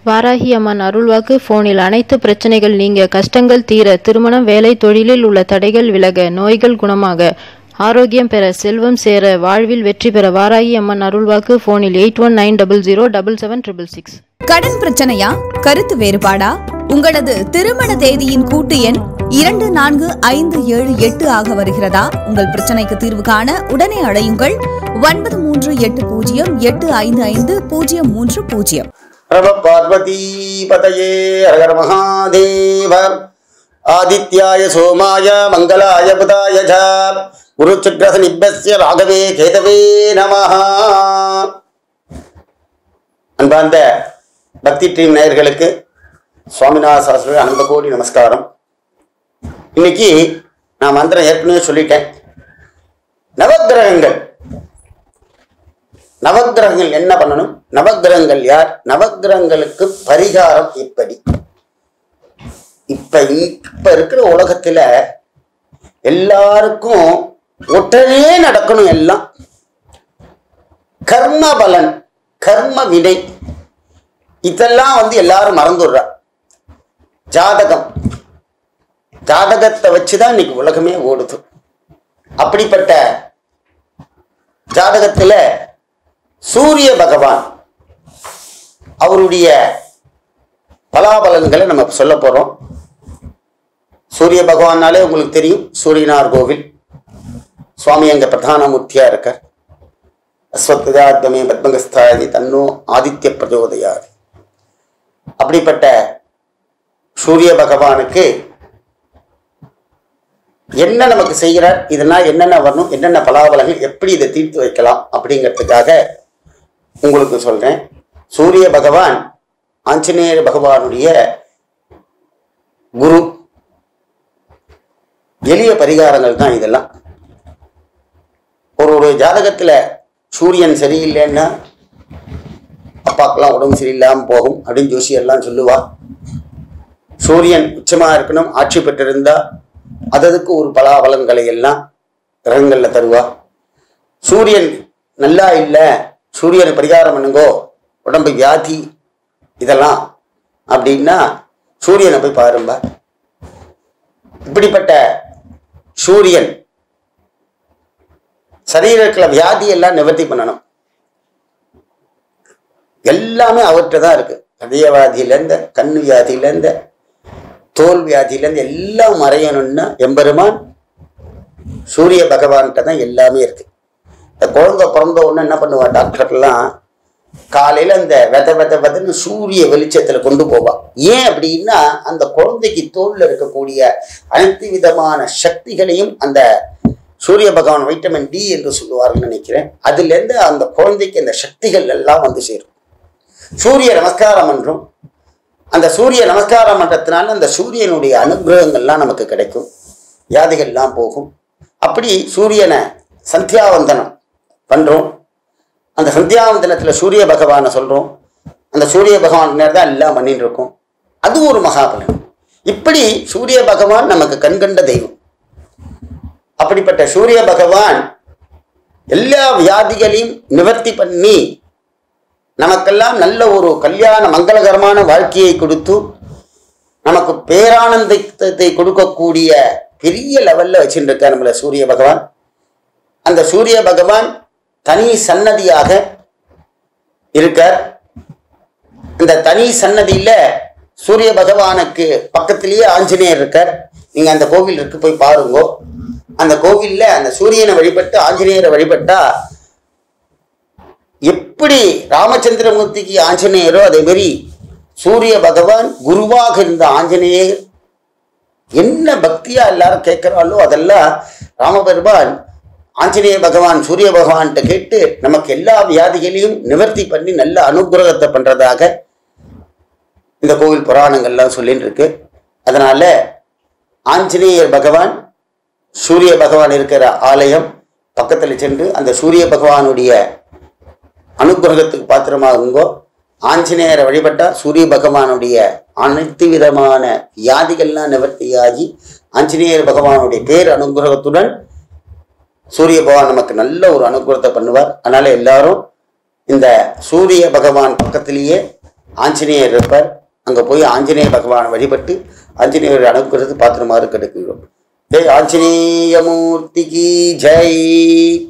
வாராகி அம்மன் அருள்வாக்கு போனில் அனைத்து பிரச்சனைகள் நீங்க கஷ்டங்கள் தீர திருமணம் வேலை தொழிலில் உள்ள தடைகள் விலக நோய்கள் குணமாக ஆரோக்கியம் பெற செல்வம் சேர வாழ்வில் வெற்றி பெற வாராகி அம்மன் அருள்வாக்கு போனில் eight one nine double zero double seven triple six கடன் பிரச்சனையா கருத்து வேறுபாடா உங்களது திருமண தேதியின் கூட்டு எண் இரண்டு நான்கு ஐந்து ஏழு எட்டு ஆக வருகிறதா உங்கள் பிரச்சனைக்கு தீர்வு காண உடனே அழையுங்கள் ஒன்பது மூன்று எட்டு பூஜ்ஜியம் எட்டு ஐந்து ஐந்து பூஜ்ஜியம் மூன்று பூஜ்ஜியம் நம பார்வதி பதயே ஹரஹர மகாதேவ ஆதித்யாய சோமாய மங்களாய புதாய ச குரு சுக்ரச நிப்பஸ்ய ராகவே கேதவே நமஹ அன்பார்ந்த பக்தி டீம் நேயர்களுக்கு சுவாமிநாத சாஸ்திரி அனந்த கோடி நமஸ்காரம் இன்னைக்கு நான் மந்திரம் ஏற்கனவே சொல்லிட்டேன் நவக்கிரகங்கள் நவக்கிரகங்கள் என்ன பண்ணணும் நவக்கிரகங்கள் யார் நவக்கிரகங்களுக்கு பரிகாரம் எப்படி இப்ப இப்ப இருக்கிற உலகத்துல எல்லாருக்கும் உடனே நடக்கணும் எல்லாம் கர்ம பலன் கர்ம வினை இதெல்லாம் வந்து எல்லாரும் மறந்துடுறா ஜாதகம் ஜாதகத்தை வச்சுதான் இன்னைக்கு உலகமே ஓடுது அப்படிப்பட்ட ஜாதகத்துல சூரிய பகவான் அவருடைய பலாபலன்களை நம்ம சொல்ல போறோம் சூரிய பகவான்னாலே உங்களுக்கு தெரியும் சூரியனார் கோவில் சுவாமி அங்க பிரதான மூர்த்தியா இருக்கார் அஸ்வத்கமே பத்மகஸ்தாயதி தன்னோ ஆதித்ய பிரஜோதயாதி அப்படிப்பட்ட சூரிய பகவானுக்கு என்ன நமக்கு செய்கிறார் இதெல்லாம் என்னென்ன வரணும் என்னென்ன பலாபலங்கள் எப்படி இதை தீர்த்து வைக்கலாம் அப்படிங்கிறதுக்காக உங்களுக்கு சொல்றேன் சூரிய பகவான் ஆஞ்சநேயர் பகவானுடைய குரு எளிய பரிகாரங்கள் தான் இதெல்லாம் ஒரு ஒரு ஜாதகத்துல சூரியன் சரியில்லைன்னா அப்பாக்கெல்லாம் உடம்பு சரியில்லாம போகும் அப்படின்னு ஜோசியெல்லாம் சொல்லுவா சூரியன் உச்சமா இருக்கணும் ஆட்சி பெற்றிருந்தா அததுக்கு ஒரு பலாபலன்களை எல்லாம் கிரகங்கள்ல தருவா சூரியன் நல்லா இல்லை சூரியனை பரிகாரம் பண்ணுங்கோ உடம்பு வியாதி இதெல்லாம் அப்படின்னா சூரியனை போய் பாருங்க இப்படிப்பட்ட சூரியன் சரீரத்தில் வியாதி எல்லாம் நிவர்த்தி பண்ணணும் எல்லாமே அவர்கிட்ட தான் இருக்கு ஹதயவாதியிலேருந்து கண் வியாதியிலேருந்து தோல் வியாதியிலேருந்து எல்லாம் மறையணும்னா எம்பெருமான் சூரிய பகவான்கிட்ட தான் எல்லாமே இருக்கு இந்த குழந்தை பிறந்த உடனே என்ன பண்ணுவா டாக்டர்லாம் காலையில அந்த வித வித விதன்னு சூரிய வெளிச்சத்துல கொண்டு போவா ஏன் அப்படின்னா அந்த குழந்தைக்கு தோல்ல இருக்கக்கூடிய அனைத்து விதமான சக்திகளையும் அந்த சூரிய பகவான் வைட்டமின் டி என்று சொல்லுவார்கள் நினைக்கிறேன் அதுல இருந்து அந்த குழந்தைக்கு அந்த சக்திகள் எல்லாம் வந்து சேரும் சூரிய நமஸ்காரம் என்றும் அந்த சூரிய நமஸ்காரம் பண்றதுனால அந்த சூரியனுடைய அனுகிரகங்கள்லாம் நமக்கு கிடைக்கும் வியாதிகள்லாம் போகும் அப்படி சூரியனை சந்தியாவந்தனம் பண்றோம் அந்த சந்தியாவந்தனத்துல சூரிய பகவானை சொல்றோம் அந்த சூரிய பகவான் தான் எல்லாம் பண்ணிட்டு இருக்கோம் அது ஒரு மகாபலன் இப்படி சூரிய பகவான் நமக்கு கண்கண்ட தெய்வம் அப்படிப்பட்ட சூரிய பகவான் எல்லா வியாதிகளையும் நிவர்த்தி பண்ணி நமக்கெல்லாம் நல்ல ஒரு கல்யாண மங்களகரமான வாழ்க்கையை கொடுத்து நமக்கு பேரானந்தத்தை கொடுக்கக்கூடிய பெரிய லெவல்ல வச்சுட்டு இருக்கார் நம்மள சூரிய பகவான் அந்த சூரிய பகவான் தனி சன்னதியாக இருக்கார் இந்த தனி சன்னதியில சூரிய பகவானுக்கு பக்கத்திலேயே ஆஞ்சநேயர் இருக்கார் நீங்க அந்த கோவில் இருக்கு போய் பாருங்க அந்த கோவில்ல அந்த சூரியனை வழிபட்டு ஆஞ்சநேயரை வழிபட்டா எப்படி ராமச்சந்திரமூர்த்திக்கு ஆஞ்சநேயரோ அதே மாதிரி சூரிய பகவான் குருவாக இருந்த ஆஞ்சநேயர் என்ன பக்தியா எல்லாரும் கேட்கிறாளோ அதெல்லாம் ராமபெருமான் ஆஞ்சநேய பகவான் சூரிய பகவான்கிட்ட கேட்டு நமக்கு எல்லா வியாதிகளையும் நிவர்த்தி பண்ணி நல்ல அனுகிரகத்தை பண்றதாக இந்த கோவில் புராணங்கள்லாம் சொல்லிட்டு இருக்கு அதனால ஆஞ்சநேயர் பகவான் சூரிய பகவான் இருக்கிற ஆலயம் பக்கத்தில் சென்று அந்த சூரிய பகவானுடைய அனுகிரகத்துக்கு பாத்திரமாகுங்கோ ஆஞ்சநேயரை வழிபட்டா சூரிய பகவானுடைய அனைத்து விதமான வியாதிகள்லாம் நிவர்த்தியாகி ஆஞ்சநேயர் பகவானுடைய பேர் அனுகிரகத்துடன் சூரிய பகவான் நமக்கு நல்ல ஒரு அனுகிரகத்தை பண்ணுவார் அதனால எல்லாரும் இந்த சூரிய பகவான் பக்கத்திலேயே ஆஞ்சநேயர் இருப்பார் அங்கே போய் ஆஞ்சநேய பகவானை வழிபட்டு ஆஞ்சநேயர் அனுப்புறது பாத்திரமாறு கிடைக்கிறோம் ஜெய் ஆஞ்சநேய மூர்த்திக்கு ஜெய்